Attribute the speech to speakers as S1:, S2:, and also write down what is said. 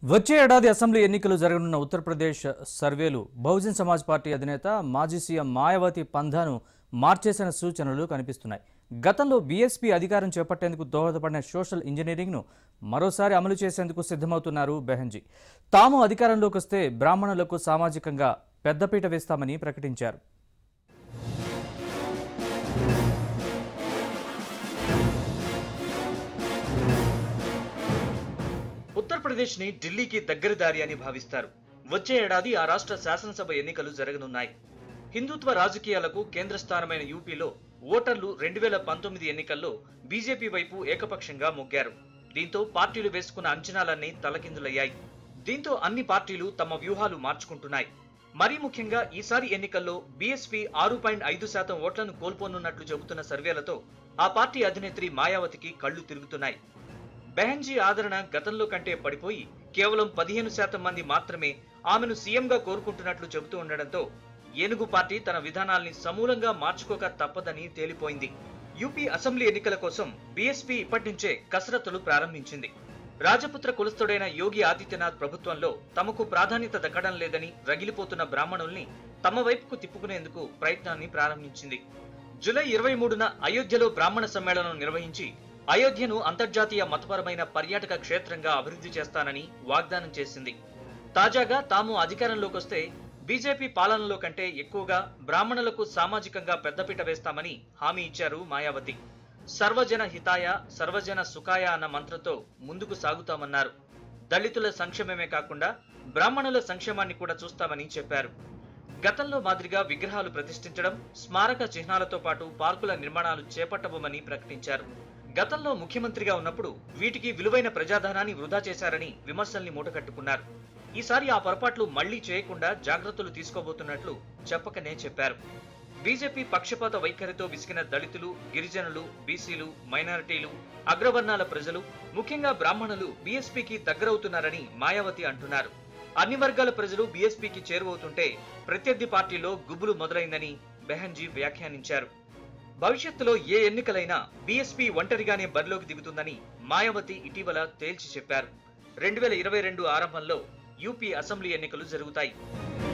S1: వచ్చే ఏడాది అసెంబ్లీ ఎన్నికలు జరగనున్న ఉత్తరప్రదేశ్ సర్వేలు బహుజన్ సమాజ్ పార్టీ అధినేత మాజీ సీఎం మాయావతి పంధాను మార్చేసిన సూచనలు కనిపిస్తున్నాయి గతంలో బీఎస్పీ అధికారం చేపట్టేందుకు దోహదపడిన సోషల్ ఇంజనీరింగ్ను మరోసారి అమలు చేసేందుకు సిద్ధమవుతున్నారు బెహంజీ తాము అధికారంలోకి వస్తే బ్రాహ్మణులకు సామాజికంగా పెద్దపీట వేస్తామని ప్రకటించారు
S2: ఉత్తరప్రదేశ్ ని ఢిల్లీకి దగ్గర దారి అని భావిస్తారు వచ్చే ఏడాది ఆ రాష్ట్ర శాసనసభ ఎన్నికలు జరగనున్నాయి హిందుత్వ రాజకీయాలకు కేంద్ర స్థానమైన యూపీలో ఓటర్లు రెండు వేల పంతొమ్మిది ఎన్నికల్లో బీజేపీ వైపు ఏకపక్షంగా మొగ్గారు దీంతో పార్టీలు వేసుకున్న అంచనాలన్నీ తలకిందులయ్యాయి దీంతో అన్ని పార్టీలు తమ వ్యూహాలు మార్చుకుంటున్నాయి మరీ ముఖ్యంగా ఈసారి ఎన్నికల్లో బీఎస్పీ ఆరు పాయింట్ ఐదు శాతం ఓట్లను కోల్పోనున్నట్లు చెబుతున్న సర్వేలతో ఆ పార్టీ అధినేత్రి మాయావతికి కళ్లు తిరుగుతున్నాయి బెహెన్జీ ఆదరణ గతంలో కంటే పడిపోయి కేవలం పదిహేను శాతం మంది మాత్రమే ఆమెను సీఎంగా కోరుకుంటున్నట్లు చెబుతూ ఉండడంతో ఏనుగు పార్టీ తన విధానాల్ని సమూలంగా మార్చుకోక తప్పదని తేలిపోయింది యూపీ అసెంబ్లీ ఎన్నికల కోసం బీఎస్పీ ఇప్పటి నుంచే కసరత్తులు ప్రారంభించింది రాజపుత్ర కులస్తుడైన యోగి ఆదిత్యనాథ్ ప్రభుత్వంలో తమకు ప్రాధాన్యత దక్కడం లేదని రగిలిపోతున్న బ్రాహ్మణుల్ని తమ వైపుకు తిప్పుకునేందుకు ప్రయత్నాన్ని ప్రారంభించింది జూలై ఇరవై మూడున అయోధ్యలో బ్రాహ్మణ సమ్మేళనం నిర్వహించి అయోధ్యను అంతర్జాతీయ మతపరమైన పర్యాటక క్షేత్రంగా అభివృద్ధి చేస్తానని వాగ్దానం చేసింది తాజాగా తాము అధికారంలోకి వస్తే బీజేపీ పాలనలో కంటే ఎక్కువగా బ్రాహ్మణులకు సామాజికంగా పెద్దపీట వేస్తామని హామీ ఇచ్చారు మాయావతి సర్వజన హితాయ సర్వజన సుఖాయ అన్న మంత్రంతో ముందుకు సాగుతామన్నారు దళితుల సంక్షేమమే కాకుండా బ్రాహ్మణుల సంక్షేమాన్ని కూడా చూస్తామని చెప్పారు గతంలో మాదిరిగా విగ్రహాలు ప్రతిష్ఠించడం స్మారక చిహ్నాలతో పాటు పార్కుల నిర్మాణాలు చేపట్టబోమని ప్రకటించారు గతంలో ముఖ్యమంత్రిగా ఉన్నప్పుడు వీటికి విలువైన ప్రజాధనాన్ని వృధా చేశారని విమర్శల్ని మూటకట్టుకున్నారు ఈసారి ఆ పొరపాట్లు మళ్లీ చేయకుండా జాగ్రత్తలు తీసుకోబోతున్నట్లు చెప్పకనే చెప్పారు బీజేపీ పక్షపాత వైఖరితో విసిగిన దళితులు గిరిజనులు బీసీలు మైనారిటీలు అగ్రవర్ణాల ప్రజలు ముఖ్యంగా బ్రాహ్మణులు బీఎస్పీకి దగ్గరవుతున్నారని మాయావతి అంటున్నారు అన్ని వర్గాల ప్రజలు బీఎస్పీకి చేరువవుతుంటే ప్రత్యర్థి పార్టీలో గుబులు మొదలైందని బెహన్జీ వ్యాఖ్యానించారు భవిష్యత్తులో ఏ ఎన్నికలైనా బీఎస్పీ ఒంటరిగానే బరిలోకి దిగుతుందని మాయావతి ఇటీవల తేల్చి చెప్పారు రెండు వేల ఇరవై రెండు ఆరంభంలో యూపీ అసెంబ్లీ ఎన్నికలు జరుగుతాయి